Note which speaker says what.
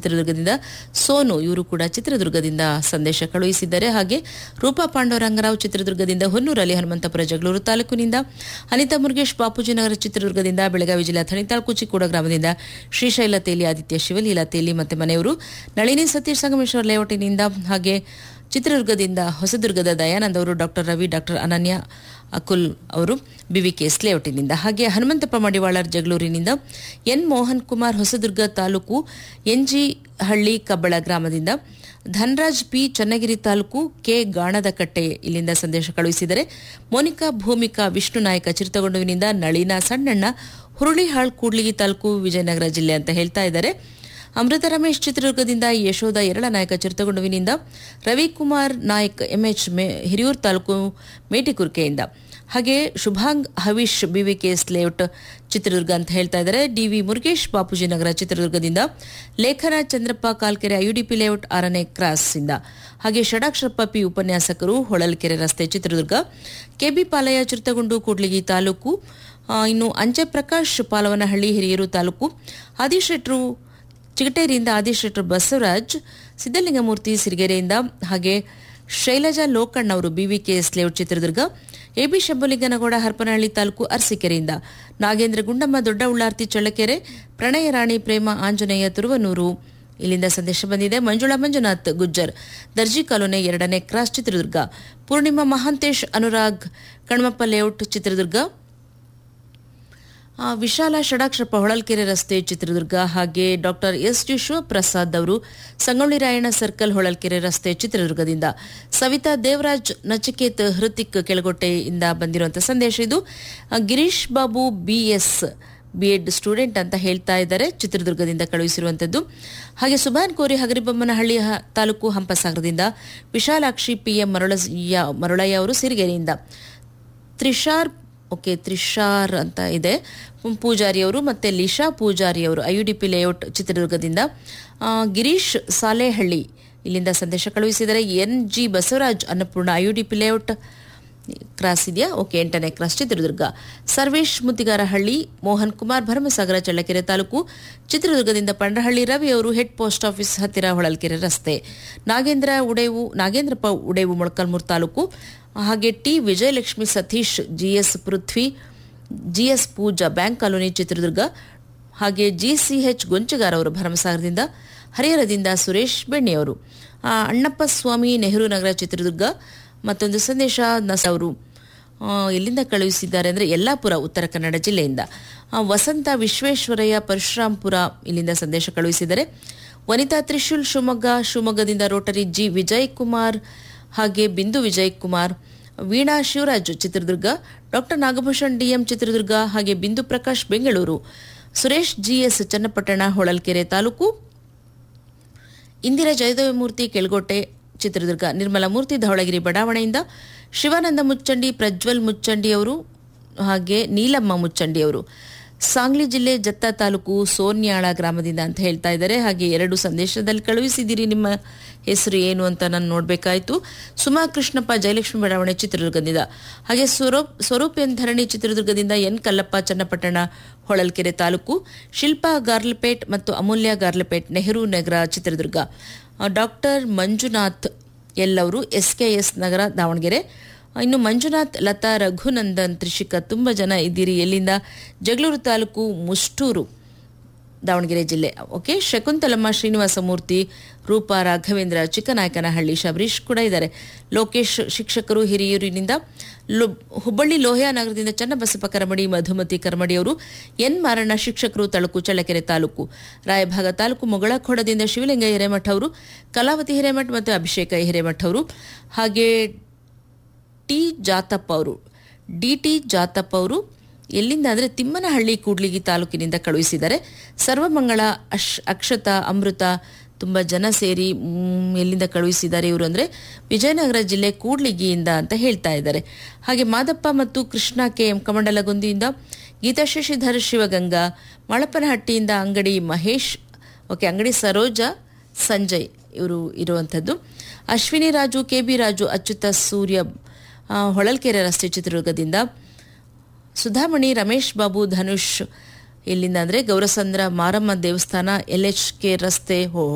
Speaker 1: ಚಿತ್ರದುರ್ಗದಿಂದ ಸೋನು ಇವರು ಕೂಡ ಚಿತ್ರದುರ್ಗದಿಂದ ಸಂದೇಶ ಕಳುಹಿಸಿದ್ದಾರೆ ಹಾಗೆ ರೂಪಾ ಪಾಂಡವರಂಗರಾವ್ ಚಿತ್ರದುರ್ಗದಿಂದ ಹೊನ್ನೂರಲ್ಲಿ ಹನುಮಂತಪುರ ಜಗಳೂರು ತಾಲೂಕಿನಿಂದ ಅನಿತಾ ಮುರುಗೇಶ್ ಬಾಪೂಜಿನಗರ ಚಿತ್ರದುರ್ಗದಿಂದ ಬೆಳಗಾವಿ ಜಿಲ್ಲಾ ಥಣಿತಾಳ್ ಕುಚಿಕೋಡ ಗ್ರಾಮದಿಂದ ಶ್ರೀಶೈಲ ತೇಲಿ ಆದಿತ್ಯ ಶಿವಲೀಲಾ ತೇಲಿ ಮತ್ತೆ ಮನೆಯವರು ನಳಿನಿ ಸತೀಶ್ ಸಂಗಮೇಶ್ವರ ಲೇಔಟಿನಿಂದ ಹಾಗೆ ಚಿತ್ರದುರ್ಗದಿಂದ ಹೊಸದುರ್ಗದ ದಯಾನಂದ್ ಅವರು ಡಾಕ್ಟರ್ ರವಿ ಡಾಕ್ಟರ್ ಅನನ್ಯ ಅಕುಲ್ ಅವರು ಬಿವಿಕೆಎಸ್ ಲೇಔಟಿನಿಂದ ಹಾಗೆ ಹನುಮಂತಪ್ಪ ಮಡಿವಾಳರ್ ಜಗಳೂರಿನಿಂದ ಎನ್ ಮೋಹನ್ ಕುಮಾರ್ ಹೊಸದುರ್ಗ ತಾಲೂಕು ಎನ್ಜಿ ಹಳ್ಳಿ ಕಬ್ಬಳ ಗ್ರಾಮದಿಂದ ಧನರಾಜ್ ಪಿ ಚನ್ನಗಿರಿ ತಾಲೂಕು ಕೆ ಗಾಣದಕಟ್ಟೆ ಇಲ್ಲಿಂದ ಸಂದೇಶ ಕಳುಹಿಸಿದರೆ ಮೋನಿಕಾ ಭೂಮಿಕಾ ವಿಷ್ಣು ನಾಯಕ ಚಿರತಗೊಂಡುವಿನಿಂದ ನಳಿನ ಸಣ್ಣಣ್ಣ ಹುರುಳಿಹಾಳ್ ಕೂಡ್ಲಿಗಿ ತಾಲೂಕು ವಿಜಯನಗರ ಜಿಲ್ಲೆ ಅಂತ ಹೇಳ್ತಾ ಇದ್ದಾರೆ ಅಮೃತ ರಮೇಶ್ ಚಿತ್ರದುರ್ಗದಿಂದ ಯಶೋಧ ಎರಳ ನಾಯಕ ಚಿರತಗೊಂಡುವಿನಿಂದ ರವಿಕುಮಾರ್ ನಾಯಕ್ ಎಂಎಚ್ ಹಿರಿಯೂರು ತಾಲೂಕು ಮೇಟಿಕುರ್ಕೆಯಿಂದ ಹಾಗೆ ಶುಭಾಂಗ್ ಹವೀಶ್ ಬಿವಿಕೆಎಸ್ ಲೇಔಟ್ ಚಿತ್ರದುರ್ಗ ಅಂತ ಹೇಳ್ತಾ ಇದ್ದಾರೆ ಡಿವಿ ಮುರುಗೇಶ್ ಬಾಪೂಜಿ ನಗರ ಚಿತ್ರದುರ್ಗದಿಂದ ಲೇಖನ ಚಂದ್ರಪ್ಪ ಕಾಲ್ಕೆರೆ ಐಯುಡಿಪಿ ಲೇಔಟ್ ಆರನೇ ಕ್ರಾಸ್ ಇಂದ ಹಾಗೆ ಷಡಾಕ್ಷರಪ್ಪ ಪಿ ಉಪನ್ಯಾಸಕರು ಹೊಳಲ್ಕೆರೆ ರಸ್ತೆ ಚಿತ್ರದುರ್ಗ ಕೆಬಿ ಪಾಲಯ ಚಿರತಗೊಂಡು ಕೂಡ್ಲಿಗಿ ತಾಲೂಕು ಆ, ಇನ್ನು ಅಂಜೆ ಪ್ರಕಾಶ್ ಪಾಲವನಹಳ್ಳಿ ಹಿರಿಯೂರು ತಾಲೂಕು ಆದಿಶೆಟ್ರು ಚಿಗಟೇರಿಯಿಂದ ಆದಿಶೆಟ್ರು ಬಸವರಾಜ್ ಸಿದ್ದಲಿಂಗಮೂರ್ತಿ ಸಿರಿಗೆರೆಯಿಂದ ಹಾಗೆ ಶೈಲಜಾ ಲೋಕಣ್ಣ ಅವರು BVKS layout Chitradurga AB Shambhulinganagowda Harapanahalli taluk ಅರಸೀಕೆರೆಯಿಂದ ನಾಗೇಂದ್ರ ಗುಂಡಮ್ಮ ದೊಡ್ಡ ಉಳ್ಳಾರ್ತಿ ಚಳ್ಳಕೆರೆ ಪ್ರಣಯ ರಾಣಿ ಪ್ರೇಮ ಆಂಜನೇಯ ತುರುವನೂರು ಇಲ್ಲಿಂದ ಸಂದೇಶ ಬಂದಿದೆ ಮಂಜುಳಾ ಮಂಜುನಾಥ್ ಗುಜ್ಜರ್ ದರ್ಜಿ ಕಾಲೋನಿ ಎರಡನೇ ಕ್ರಾಸ್ ಚಿತ್ರದುರ್ಗ ಪೂರ್ಣಿಮಾ ಮಹಾಂತೇಶ್ ಅನುರಾಗ್ ಕಣ್ಮಪ್ಪ ಲೇಔಟ್ ಚಿತ್ರದುರ್ಗ ಆ, ವಿಶಾಲ ಷಡಾಕ್ಷರಪ್ಪ ಹೊಳಲ್ಕೆರೆ ರಸ್ತೆ ಚಿತ್ರದುರ್ಗ ಹಾಗೆ ಡಾಕ್ಟರ್ ಎಸ್ ಟಿ ಶಿವಪ್ರಸಾದ್ ಅವರು ಸಂಗೊಳ್ಳಿ ರಾಯಣ್ಣ ಸರ್ಕಲ್ ಹೊಳಲ್ಕೆರೆ ರಸ್ತೆ ಚಿತ್ರದುರ್ಗದಿಂದ ಸವಿತಾ ದೇವರಾಜ್ ನಚಿಕೇತ್ ಹೃತಿಕ್ ಕೆಳಗೋಟೆಯಿಂದ ಬಂದಿರುವಂತಹ ಸಂದೇಶ ಇದು ಆ, Girish Babu BS B Ed student ಅಂತ ಹೇಳ್ತಾ ಇದ್ದಾರೆ ಚಿತ್ರದುರ್ಗದಿಂದ ಕಳುಹಿಸಿರುವಂಥದ್ದು ಹಾಗೆ ಸುಭಾನ್ ಕೋರಿ ಹಗರಿಬೊಮ್ಮನಹಳ್ಳಿ ಹ- ತಾಲೂಕು ಹಂಪಸಾಗರದಿಂದ ವಿಶಾಲಾಕ್ಷಿ ಪಿಎಂ ಮರಳಯ್ಯ ಮರಳಯ್ಯ ಅವರು ಸಿರಿಗೆರೆಯಿಂದ ತ್ರಿಶಾರ್ ಓಕೆ ತ್ರಿಶಾರ್ ಅಂತ ಇದೆ ಪೂಜಾರಿ ಅವರು ಮತ್ತೆ ಲಿಶಾ ಪೂಜಾರಿ ಅವರು ಐಯುಡಿಪಿ ಲೇಔಟ್ ಚಿತ್ರದುರ್ಗದಿಂದ ಆ, ಗಿರೀಶ್ ಸಾಲೇಹಳ್ಳಿ ಇಲ್ಲಿಂದ ಸಂದೇಶ ಕಳುಹಿಸಿದರೆ N G Basavaraj Annapoorna IUDP layout cross ಇದೆಯಾ ಓಕೆ ಎಂಟನೇ ಕ್ರಾಸ್ ಚಿತ್ರದುರ್ಗ ಸರ್ವೇಶ್ ಮುತ್ತಿಗಾರಹಳ್ಳಿ ಮೋಹನ್ ಕುಮಾರ್ ಭರಮಸಾಗರ ಚಳ್ಳಕೆರೆ ತಾಲೂಕು ಚಿತ್ರದುರ್ಗದಿಂದ ಪಂಡ್ರಹಳ್ಳಿ ರವಿ ಅವರು ಹೆಡ್ ಪೋಸ್ಟ್ ಆಫೀಸ್ ಹತ್ತಿರ ಹೊಳಲ್ಕೆರೆ ರಸ್ತೆ ನಾಗೇಂದ್ರ ಉಡೇವು ನಾಗೇಂದ್ರಪ್ಪ ಉಡೇವು ಮೊಳಕಲ್ಮೂರು ತಾಲೂಕು ಹಾಗೆ T Vijayalakshmi Satish GS Prithvi GS Pooja bank colony Chitradurga ಹಾಗೆ ಜಿಸಿಎಚ್ ಗೊಂಚಗಾರ್ ಅವರು ಭರಮಸಾಗರದಿಂದ ಹರಿಹರದಿಂದ ಸುರೇಶ್ ಬೆಣ್ಣಿಯವರು ಆ, ಅಣ್ಣಪ್ಪ ಸ್ವಾಮಿ ನೆಹರು ನಗರ ಚಿತ್ರದುರ್ಗ ಮತ್ತೊಂದು ಸಂದೇಶ ನಸ ಅವರು ಆ, ಎಲ್ಲಿಂದ ಕಳುಹಿಸಿದ್ದಾರೆ ಅಂದರೆ ಯಲ್ಲಾಪುರ ಉತ್ತರ ಕನ್ನಡ ಜಿಲ್ಲೆಯಿಂದ ಆ, ವಸಂತ ವಿಶ್ವೇಶ್ವರಯ್ಯ ಪರಶುರಾಂಪುರ ಇಲ್ಲಿಂದ ಸಂದೇಶ ಕಳುಹಿಸಿದ್ದಾರೆ ವನಿತಾ ತ್ರಿಶೂಲ್ ಶಿವಮೊಗ್ಗ ಶಿವಮೊಗ್ಗದಿಂದ ರೋಟರಿ ಜಿ ವಿಜಯ್ ಕುಮಾರ್ ಹಾಗೆ ಬಿಂದು ವಿಜಯ್ ಕುಮಾರ್ ವೀಣಾ ಶಿವರಾಜ್ ಚಿತ್ರದುರ್ಗ ಡಾಕ್ಟರ್ ನಾಗಭೂಷಣ್ ಡಿಎಂ ಚಿತ್ರದುರ್ಗ ಹಾಗೆ ಬಿಂದು ಪ್ರಕಾಶ್ ಬೆಂಗಳೂರು ಸುರೇಶ್ ಜಿಎಸ್ ಚನ್ನಪಟ್ಟಣ ಹೊಳಲ್ಕೆರೆ ತಾಲೂಕು ಇಂದಿರಾ ಜಯದೇವಮೂರ್ತಿ ಕೆಳಗೋಟೆ ಚಿತ್ರದುರ್ಗ ನಿರ್ಮಲಾ ಮೂರ್ತಿ ಧವಳಗಿರಿ ಬಡಾವಣೆಯಿಂದ ಶಿವಾನಂದ ಮುಚ್ಚಂಡಿ ಪ್ರಜ್ವಲ್ ಮುಚ್ಚಂಡಿ ಅವರು ಹಾಗೆ ನೀಲಮ್ಮ ಮುಚ್ಚಂಡಿ ಅವರು ಸಾಂಗ್ಲಿ ಜಿಲ್ಲೆ ಜತ್ತ ತಾಲೂಕು ಸೋನ್ಯಾಳ ಗ್ರಾಮದಿಂದ ಅಂತ ಹೇಳ್ತಾ ಇದ್ದಾರೆ ಹಾಗೆ ಎರಡು ಸಂದೇಶದಲ್ಲಿ ಕಳುಹಿಸಿದ್ದೀರಿ ನಿಮ್ಮ ಹೆಸರು ಏನು ಅಂತ ನಾನು ನೋಡಬೇಕಾಯಿತು ಸುಮಾ ಕೃಷ್ಣಪ್ಪ ಜಯಲಕ್ಷ್ಮಿ ಬಡಾವಣೆ ಚಿತ್ರದುರ್ಗದಿಂದ ಹಾಗೆ ಸ್ವರೂಪ್ ಸ್ವರೂಪ್ ಎನ್ ಧರಣಿ ಚಿತ್ರದುರ್ಗದಿಂದ ಎನ್ ಕಲ್ಲಪ್ಪ ಚನ್ನಪಟ್ಟಣ ಹೊಳಲ್ಕೆರೆ ತಾಲೂಕು ಶಿಲ್ಪಾ ಗಾರ್ಲಪೇಟ್ ಮತ್ತು ಅಮೂಲ್ಯ ಗಾರ್ಲಪೇಟ್ ನೆಹರು ನಗರ ಚಿತ್ರದುರ್ಗ ಆ, ಡಾಕ್ಟರ್ ಮಂಜುನಾಥ್ ಎಲ್ಲವರು ಎಸ್ಕೆಎಸ್ ನಗರ ದಾವಣಗೆರೆ ಇನ್ನು ಮಂಜುನಾಥ್ ಲತಾ ರಘುನಂದನ್ ತ್ರಿಷಿಕಾ ತುಂಬ ಜನ ಇದ್ದೀರಿ ಎಲ್ಲಿಂದ ಜಗಳೂರು ತಾಲೂಕು ಮುಷ್ಟೂರು ದಾವಣಗೆರೆ ಜಿಲ್ಲೆ ಓಕೆ ಶಕುಂತಲಮ್ಮ ಶ್ರೀನಿವಾಸ ಮೂರ್ತಿ ರೂಪಾ ರಾಘವೇಂದ್ರ ಚಿಕ್ಕನಾಯಕನಹಳ್ಳಿ ಶಬರೀಶ್ ಕೂಡ ಇದ್ದಾರೆ ಲೋಕೇಶ್ ಶಿಕ್ಷಕರು ಹಿರಿಯೂರಿನಿಂದ ಲೊ- ಹುಬ್ಬಳ್ಳಿ ಲೋಹಿಯಾ ನಗರದಿಂದ ಚನ್ನಬಸಪ್ಪ ಕರಮಡಿ ಮಧುಮತಿ ಕರಮಡಿ ಅವರು ಎನ್ ಮಾರಣ್ಣ ಶಿಕ್ಷಕರು ತಳುಕು ಚಳ್ಳಕೆರೆ ತಾಲೂಕು ರಾಯಭಾಗ ತಾಲೂಕು ಮೊಗಳಖೋಡದಿಂದ ಶಿವಲಿಂಗ ಹಿರೇಮಠ ಅವರು ಕಲಾವತಿ ಹಿರೇಮಠ್ ಮತ್ತು ಅಭಿಷೇಕ ಹಿರೇಮಠ ಅವರು ಹಾಗೆ ಟಿ ಜಾತಪ್ಪ ಅವರು ಡಿ ಟಿ ಜಾತಪ್ಪ ಅವರು ಎಲ್ಲಿಂದ ಅಂದರೆ ತಿಮ್ಮನಹಳ್ಳಿ ಕೂಡ್ಲಿಗಿ ತಾಲೂಕಿನಿಂದ ಕಳುಹಿಸಿದ್ದಾರೆ ಸರ್ವಮಂಗಳ ಅಶ್ ಅಕ್ಷತಾ ಅಮೃತ ತುಂಬ ಜನ ಸೇರಿ ಮ್, ಎಲ್ಲಿಂದ ಕಳುಹಿಸಿದ್ದಾರೆ ಇವರು ಅಂದರೆ ವಿಜಯನಗರ ಜಿಲ್ಲೆ ಕೂಡ್ಲಿಗಿಯಿಂದ ಅಂತ ಹೇಳ್ತಾ ಇದ್ದಾರೆ ಹಾಗೆ ಮಾದಪ್ಪ ಮತ್ತು ಕೃಷ್ಣ ಕೆ ಎಂ ಕಮಂಡಲಗುಂದಿಯಿಂದ ಗೀತಾ ಶಶಿಧರ್ ಶಿವಗಂಗಾ ಮಳಪನಹಟ್ಟಿಯಿಂದ ಅಂಗಡಿ ಮಹೇಶ್ ಓಕೆ ಅಂಗಡಿ ಸರೋಜಾ ಸಂಜಯ್ ಇವರು ಇರುವಂಥದ್ದು ಅಶ್ವಿನಿ ರಾಜು ಕೆ ಬಿ ರಾಜು ಅಚ್ಯುತ ಸೂರ್ಯ ಆ, ಹೊಳಲ್ಕೆರೆ ರಸ್ತೆ ಚಿತ್ರದುರ್ಗದಿಂದ ಸುಧಾಮಣಿ ರಮೇಶ್ ಬಾಬು ಧನುಷ್ ಎಲ್ಲಿಂದ ಅಂದರೆ ಗೌರಸಂದ್ರ ಮಾರಮ್ಮ ದೇವಸ್ಥಾನ ಎಲ್ ಎಚ್ ಕೆ ರಸ್ತೆ ಹೋ